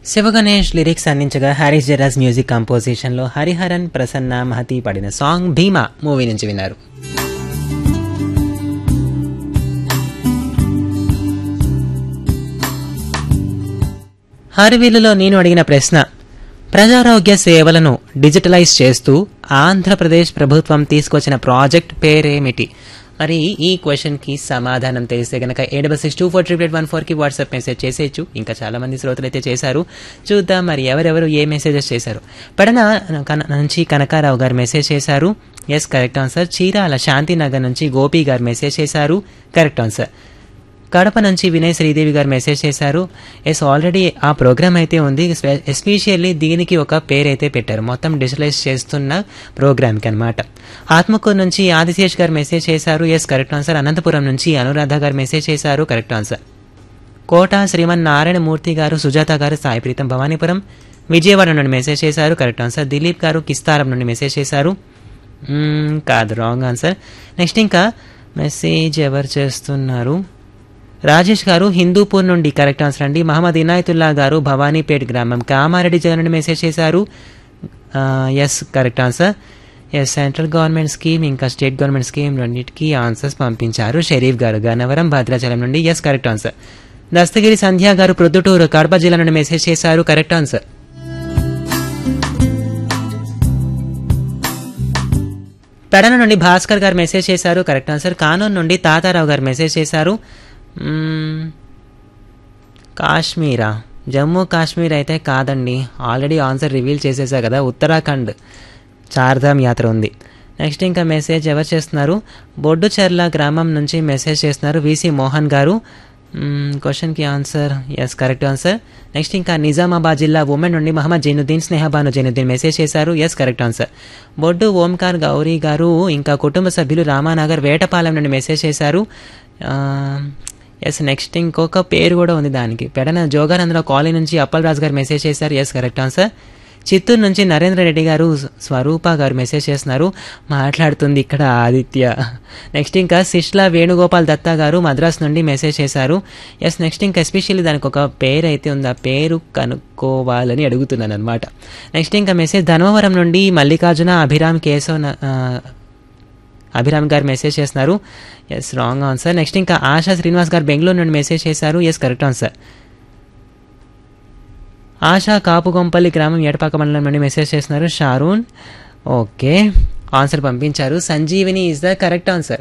Sivaganesh lyrics అందించగా Harris Jayaraj music కంపోజిషన్లో హరిహరన్ ప్రసన్న మహతి పాడిన సాంగ్ భీమా మూవీ నుంచి విన్నారు హరివిల్లులో నేను అడిగిన ప్రశ్న ప్రజారోగ్య సేవలను డిజిటలైజ్ చేస్తూ ఆంధ్రప్రదేశ్ ప్రభుత్వం తీసుకొచ్చిన ప్రాజెక్ట్ పేరేమిటి మరి ఈ క్వశ్చన్కి సమాధానం తెలిస్తే గనక ఏ double six two four triple eight one ఫోర్కి వాట్సాప్ మెసేజ్ చేసేయచ్చు ఇంకా చాలా మంది శ్రోతలు అయితే చేశారు చూద్దాం మరి ఎవరెవరు ఏ మెసేజెస్ చేశారు పెడన కన- నుంచి కనకారావు గారు మెసేజ్ చేశారు yes correct answer Chirala Shantinagar నుంచి గోపి గారు మెసేజ్ చేశారు కరెక్ట్ ఆన్సర్ కడప నుంచి వినయ్ శ్రీదేవి గారు మెసేజ్ చేశారు ఎస్ ఆల్రెడీ ఆ ప్రోగ్రామ్ అయితే ఉంది స్పె- ఎస్పెషల్లీ దీనికి ఒక పేరు అయితే పెట్టారు మొత్తం డిజిటలైజ్ చేస్తున్న ప్రోగ్రామ్కి అనమాట ఆత్మకూరు నుంచి ఆదిశేష్ గారు మెసేజ్ చేశారు ఎస్ కరెక్ట్ ఆన్సర్ అనంతపురం నుంచి అనురాధ గారు మెసేజ్ చేశారు కరెక్ట్ ఆన్సర్ కోట శ్రీమన్ నారాయణమూర్తి గారు సుజాత గారు సాయి ప్రీతం భవానీపురం విజయవాడ నుండి మెసేజ్ చేశారు కరెక్ట్ ఆన్సర్ దిలీప్ గారు కిస్తారం నుండి మెసేజ్ చేశారు మ్మ్, కాదు రాంగ్ ఆన్సర్ నెక్స్ట్ ఇంకా మెసేజ్ ఎవరు చేస్తున్నారు రాజేష్ గారు హిందూపూర్ నుండి కరెక్ట్ ఆన్సర్ అండి మహమ్మద్ ఇనాయతుల్లా గారు భవానీపేట్ గ్రామం కామారెడ్డి జిల్లా నుండి మెసేజ్ చేశారు yes correct answer yes central government scheme ఇంకా స్టేట్ గవర్నమెంట్ స్కీమ్ రెండింటికి ఆన్సర్స్ పంపించారు షరీఫ్ గారు గన్నవరం భద్రాచలం నుండి yes correct answer Dastagiri Sandhya గారు ప్రొద్దుటూరు కడప జిల్లా నుండి మెసేజ్ చేశారు కరెక్ట్ ఆన్సర్ పెడన నుండి భాస్కర్ గారు మెసేజ్ చేశారు కరెక్ట్ ఆన్సర్ కానూన్ నుండి తాతారావు గారు మెసేజ్ చేశారు మ్మ్, కాశ్మీరా జమ్మూ కాశ్మీర్ అయితే కాదండి ఆల్రెడీ ఆన్సర్ రివీల్ చేసేసా కదా ఉత్తరాఖండ్ చార్ధామ్ యాత్ర ఉంది నెక్స్ట్ ఇంకా మెసేజ్ ఎవరు చేస్తున్నారు బొడ్డుచెర్ల గ్రామం నుంచి మెసేజ్ చేస్తున్నారు విసి మోహన్ గారు క్వశ్చన్కి answer yes correct answer next ఇంకా నిజామాబాద్ జిల్లా ఉమెన్ నుండి మహమ్మద్ జైనుద్దీన్ స్నేహబాను జైనుద్దీన్ మెసేజ్ చేశారు yes correct answer Boddu Omkar Gauri గారు ఇంకా కుటుంబ సభ్యులు రామానగర్ వేటపాలెం నుండి మెసేజ్ చేశారు ఎస్ నెక్స్ట్ ఇంకొక పేరు కూడా ఉంది దానికి పెడన జోగానందరావు కాలనీ నుంచి అప్పలరాజు గారు మెసేజ్ చేశారు ఎస్ కరెక్ట్ ఆన్సర్ చిత్తూరు నుంచి నరేంద్ర రెడ్డి గారు స్వరూప గారు మెసేజ్ చేస్తున్నారు మాట్లాడుతుంది ఇక్కడ ఆదిత్య నెక్స్ట్ ఇంకా శిష్లా వేణుగోపాల్ దత్తా గారు మద్రాస్ నుండి మెసేజ్ చేశారు ఎస్ నెక్స్ట్ ఇంకా ఎస్పెషల్లీ దానికి ఒక పేరు అయితే ఉంది ఆ పేరు కనుక్కోవాలని అడుగుతున్నాను అనమాట నెక్స్ట్ ఇంకా మెసేజ్ ధర్మవరం నుండి మల్లికార్జున అభిరామ్ కేశవ్ న- ఆ, అభిరామ్ గారు మెసేజ్ చేస్తున్నారు ఎస్ రాంగ్ ఆన్సర్ నెక్స్ట్ ఇంకా ఆశా శ్రీనివాస్ గారు బెంగళూరు నుండి మెసేజ్ చేశారు yes correct answer Asha Kapugompalli గ్రామం ఏటపాక మండలం నుండి మెసేజ్ చేస్తున్నారు షారూన్ ఓకే ఆన్సర్ పంపించారు Sanjeevini is the correct answer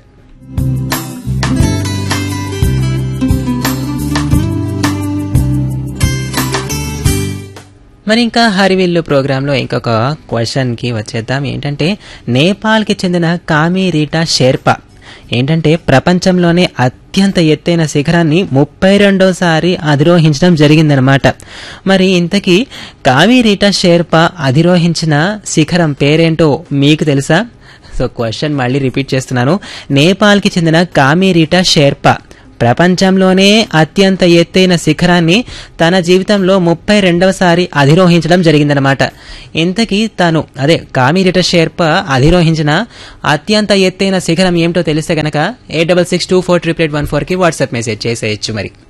మరి ఇంకా హరివిల్లు ప్రోగ్రాంలో ఇంకొక క్వశ్చన్కి వచ్చేద్దాం ఏంటంటే నేపాల్కి చెందిన కామి రీటా షెర్పా ఏంటంటే ప్రపంచంలోనే అత్యంత ఎత్తైన శిఖరాన్ని ముప్పై రెండోసారి అధిరోహించడం జరిగిందనమాట మరి ఇంతకీ కామి రీటా షెర్పా అధిరోహించిన శిఖరం పేరేంటో మీకు తెలుసా సో క్వశ్చన్ మళ్ళీ రిపీట్ చేస్తున్నాను నేపాల్కి చెందిన కామిరీటా షెర్పా ప్రపంచంలోనే అత్యంత ఎత్తైన శిఖరాన్ని తన జీవితంలో ముప్పై రెండవసారి అధిరోహించడం జరిగిందనమాట ఇంతకీ తను అదే కామిరీట షెర్పా అధిరోహించిన అత్యంత ఎత్తైన శిఖరం ఏమిటో తెలిస్తే గనక eight double six two four triple eight one ఫోర్కి వాట్సాప్ మెసేజ్ చేసేయచ్చు మరి